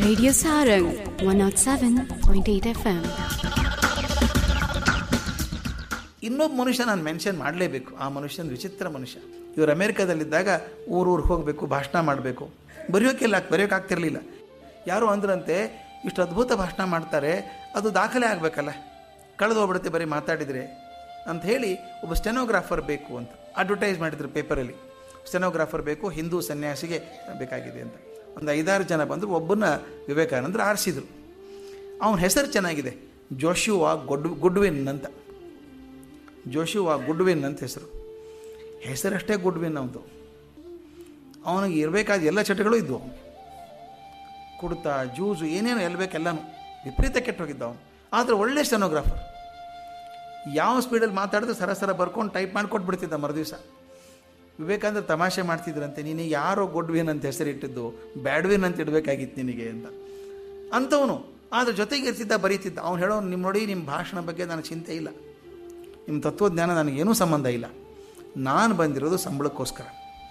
Radio Sarang 107.8 FM. ಇನ್ನೊಬ್ಬ ಮನುಷ್ಯ ನಾನು ಮೆನ್ಷನ್ ಮಾಡಲೇಬೇಕು ಆ ಮನುಷ್ಯನ ವಿಚಿತ್ರ ಮನುಷ್ಯ ಇವರು ಅಮೇರಿಕಾದಲ್ಲಿದ್ದಾಗ ಊರೂರಿಗೆ ಹೋಗಬೇಕು ಭಾಷಣ ಮಾಡಬೇಕು ಬರೆಯೋಕ್ಕೆಲ್ಲ ಬರೆಯೋಕ್ಕಾಗ್ತಿರ್ಲಿಲ್ಲ ಯಾರೋ ಅಂದ್ರಂತೆ ಇಷ್ಟು ಅದ್ಭುತ ಭಾಷಣ ಮಾಡ್ತಾರೆ ಅದು ದಾಖಲೆ ಆಗಬೇಕಲ್ಲ ಕಳೆದು ಹೋಗ್ಬಿಡುತ್ತೆ ಬರೀ ಮಾತಾಡಿದರೆ ಅಂತ ಹೇಳಿ ಒಬ್ಬ ಸ್ಟೆನೋಗ್ರಾಫರ್ ಬೇಕು ಅಂತ ಅಡ್ವರ್ಟೈಸ್ ಮಾಡಿದ್ರು ಪೇಪರಲ್ಲಿ ಸ್ಟೆನೋಗ್ರಾಫರ್ ಬೇಕು ಹಿಂದೂ ಸನ್ಯಾಸಿಗೆ ಬೇಕಾಗಿದೆ ಅಂತ ಒಂದು ಐದಾರು ಜನ ಬಂದರು ಒಬ್ಬನ ವಿವೇಕಾನಂದರು ಆರಿಸಿದರು ಅವನ ಹೆಸರು ಚೆನ್ನಾಗಿದೆ ಜೋಶುವಾ ಗೊಡ್ ಗುಡ್ವಿನ್ ಅಂತ ಜೋಶುವಾ ಗುಡ್ವಿನ್ ಅಂತ ಹೆಸರು ಹೆಸರಷ್ಟೇ ಗುಡ್ವಿನ್ ಅವನದು ಅವನಿಗೆ ಇರಬೇಕಾದ ಎಲ್ಲ ಚಟಗಳು ಇದ್ವು ಅವನಿಗೆ ಕುಡ್ತ ಜೂಜು ಏನೇನು ಎಲ್ಲಬೇಕೆಲ್ಲನೂ ವಿಪರೀತ ಕೆಟ್ಟೋಗಿದ್ದ ಅವನು ಆದರೆ ಒಳ್ಳೆ ಸ್ಟೆನೋಗ್ರಾಫರ್ ಯಾವ ಸ್ಪೀಡಲ್ಲಿ ಮಾತಾಡಿದ್ರೆ ಸರ ಸರ ಬರ್ಕೊಂಡು ಟೈಪ್ ಮಾಡಿಕೊಟ್ಬಿಡ್ತಿದ್ದ ಮರುದಿವಸ ವಿವೇಕಾನಂದ ತಮಾಷೆ ಮಾಡ್ತಿದ್ರಂತೆ ನೀನು ಯಾರೋ ಗುಡ್ವಿನ್ ಅಂತ ಹೆಸರಿಟ್ಟಿದ್ದು ಬ್ಯಾಡ್ವಿನ್ ಅಂತ ಇಡಬೇಕಾಗಿತ್ತು ನಿನಗೆ ಅಂತ ಅಂಥವನು ಆದರೆ ಜೊತೆಗೆ ಇರ್ತಿದ್ದ ಬರೀತಿದ್ದ ಅವ್ನು ಹೇಳೋನು ನಿಮ್ಮ ನೋಡಿ ನಿಮ್ಮ ಭಾಷಣ ಬಗ್ಗೆ ನನಗೆ ಚಿಂತೆ ಇಲ್ಲ ನಿಮ್ಮ ತತ್ವಜ್ಞಾನ ನನಗೇನೂ ಸಂಬಂಧ ಇಲ್ಲ ನಾನು ಬಂದಿರೋದು ಸಂಬಳಕ್ಕೋಸ್ಕರ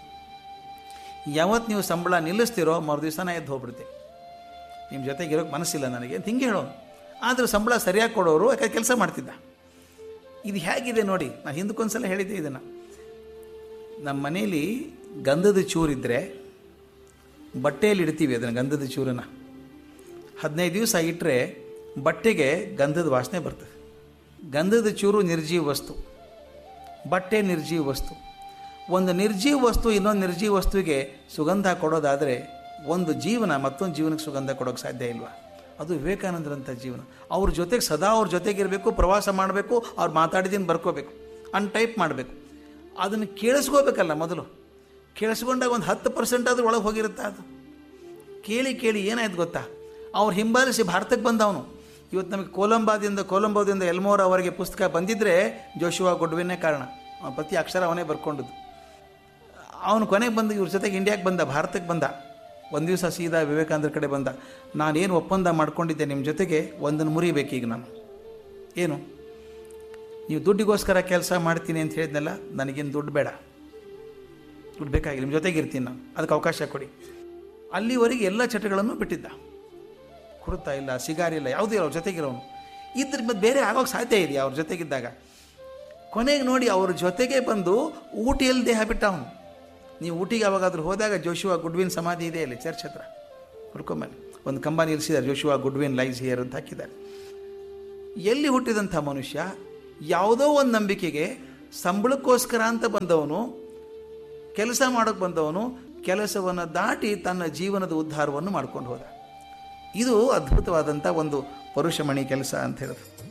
ಯಾವತ್ತು ನೀವು ಸಂಬಳ ನಿಲ್ಲಿಸ್ತಿರೋ ಮರು ದಿವಸ ನಾ ಎದ್ದು ಹೋಗ್ಬಿಡ್ತೆ ನಿಮ್ಮ ಜೊತೆಗೆ ಇರೋಕ್ಕೆ ಮನಸ್ಸಿಲ್ಲ ನನಗೆ ಅಂತ ಹಿಂಗೆ ಹೇಳೋನು ಆದರೆ ಸಂಬಳ ಸರಿಯಾಗಿ ಕೊಡೋರು ಯಾಕೆ ಕೆಲಸ ಮಾಡ್ತಿದ್ದ ಇದು ಹೇಗಿದೆ ನೋಡಿ ನಾನು ಹಿಂದಕ್ಕೊಂದ್ಸಲ ಹೇಳಿದ್ದೆ ಇದನ್ನು ನಮ್ಮ ಮನೇಲಿ ಗಂಧದ ಚೂರಿದ್ದರೆ ಬಟ್ಟೆಯಲ್ಲಿ ಇಡ್ತೀವಿ ಅದನ್ನು ಗಂಧದ ಚೂರನ್ನು ಹದಿನೈದು ದಿವಸ ಇಟ್ಟರೆ ಬಟ್ಟೆಗೆ ಗಂಧದ ವಾಸನೆ ಬರ್ತದೆ ಗಂಧದ ಚೂರು ನಿರ್ಜೀವ ವಸ್ತು ಬಟ್ಟೆ ನಿರ್ಜೀವ ವಸ್ತು ಒಂದು ನಿರ್ಜೀವ ವಸ್ತು ಇನ್ನೊಂದು ನಿರ್ಜೀವ ವಸ್ತುವಿಗೆ ಸುಗಂಧ ಕೊಡೋದಾದರೆ ಒಂದು ಜೀವನ ಮತ್ತೊಂದು ಜೀವನಕ್ಕೆ ಸುಗಂಧ ಕೊಡೋಕ್ಕೆ ಸಾಧ್ಯ ಇಲ್ವಾ ಅದು ವಿವೇಕಾನಂದರಂಥ ಜೀವನ ಅವ್ರ ಜೊತೆಗೆ ಸದಾ ಅವ್ರ ಜೊತೆಗಿರಬೇಕು ಪ್ರವಾಸ ಮಾಡಬೇಕು ಅವ್ರು ಮಾತಾಡಿದ್ದೀನಿ ಬರ್ಕೋಬೇಕು ಅನ್ ಟೈಪ್ ಮಾಡಬೇಕು ಅದನ್ನು ಕೇಳಿಸ್ಕೋಬೇಕಲ್ಲ ಮೊದಲು ಕೇಳಿಸ್ಕೊಂಡಾಗ ಒಂದು ಹತ್ತು ಪರ್ಸೆಂಟ್ ಆದರೂ ಒಳಗೆ ಹೋಗಿರುತ್ತೆ ಅದು ಕೇಳಿ ಕೇಳಿ ಏನಾಯ್ತು ಗೊತ್ತಾ ಅವ್ರು ಹಿಂಬಾಲಿಸಿ ಭಾರತಕ್ಕೆ ಬಂದವನು ಇವತ್ತು ನಮಗೆ ಕೊಲಂಬಾದಿಂದ ಕೊಲಂಬೋದಿಂದ ಎಲ್ಮೋರ್ ಅವರಿಗೆ ಪುಸ್ತಕ ಬಂದಿದ್ದರೆ ಜೋಶುವಾ ಗೊಡ್ವಿನೇ ಕಾರಣ ಅವನ ಪ್ರತಿ ಅಕ್ಷರ ಅವನೇ ಬರ್ಕೊಂಡದ್ದು ಅವನು ಕೊನೆಗೆ ಬಂದು ಇವ್ರ ಜೊತೆಗೆ ಇಂಡಿಯಾಗೆ ಬಂದ ಭಾರತಕ್ಕೆ ಬಂದ ಒಂದು ದಿವಸ ಸೀದಾ ವಿವೇಕಾನಂದರ ಕಡೆ ಬಂದ ನಾನೇನು ಒಪ್ಪಂದ ಮಾಡ್ಕೊಂಡಿದ್ದೆ ನಿಮ್ಮ ಜೊತೆಗೆ ಒಂದನ್ನು ಮುರಿಬೇಕು ಈಗ ನಾನು ಏನು ನೀವು ದುಡ್ಡಿಗೋಸ್ಕರ ಕೆಲಸ ಮಾಡ್ತೀನಿ ಅಂತ ಹೇಳಿದ್ನಲ್ಲ ನನಗೇನು ದುಡ್ಡು ಬೇಡ ದುಡ್ಡು ಬೇಕಾಗಿಲ್ಲ ನಿಮ್ಮ ಜೊತೆಗೆ ಇರ್ತೀನಿ ನಾನು ಅದಕ್ಕೆ ಅವಕಾಶ ಕೊಡಿ ಅಲ್ಲಿವರೆಗೆ ಎಲ್ಲ ಚಟಗಳನ್ನು ಬಿಟ್ಟಿದ್ದ ಕುಡ್ತಾ ಇಲ್ಲ ಸಿಗಾರಿ ಇಲ್ಲ ಯಾವುದೂ ಇಲ್ಲ ಅವ್ರ ಜೊತೆಗಿರೋನು ಇದ್ರ ಮತ್ತೆ ಬೇರೆ ಆಗೋಕ್ಕೆ ಸಾಧ್ಯ ಇದೆಯಾ ಅವ್ರ ಜೊತೆಗಿದ್ದಾಗ ಕೊನೆಗೆ ನೋಡಿ ಅವ್ರ ಜೊತೆಗೆ ಬಂದು ಊಟಿಯಲ್ಲಿ ದೇಹ ಬಿಟ್ಟ ಅವನು ನೀವು ಊಟಿಗೆ ಯಾವಾಗಾದ್ರೂ ಹೋದಾಗ ಜೋಶುವಾ ಗುಡ್ವಿನ್ ಸಮಾಧಿ ಇದೆ ಅಲ್ಲಿ ಚರ್ಚ್ ಹತ್ರ ಹುಡ್ಕೊಂಬಲ್ಲಿ ಒಂದು ಕಂಬ ನಿಲ್ಲಿಸಿದ್ದಾರೆ ಜೋಶುವಾ ಗುಡ್ವಿನ್ ಲೈಸ್ ಹಿಯರ್ ಅಂತ ಹಾಕಿದ್ದಾರೆ ಎಲ್ಲಿ ಹುಟ್ಟಿದಂಥ ಮನುಷ್ಯ ಯಾವುದೋ ಒಂದು ನಂಬಿಕೆಗೆ ಸಂಬಳಕ್ಕೋಸ್ಕರ ಅಂತ ಬಂದವನು ಕೆಲಸ ಮಾಡೋಕ್ಕೆ ಬಂದವನು ಕೆಲಸವನ್ನು ದಾಟಿ ತನ್ನ ಜೀವನದ ಉದ್ಧಾರವನ್ನು ಮಾಡ್ಕೊಂಡು ಹೋದ ಇದು ಅದ್ಭುತವಾದಂಥ ಒಂದು ಪರುಷಮಣಿ ಕೆಲಸ ಅಂತ ಹೇಳೋದು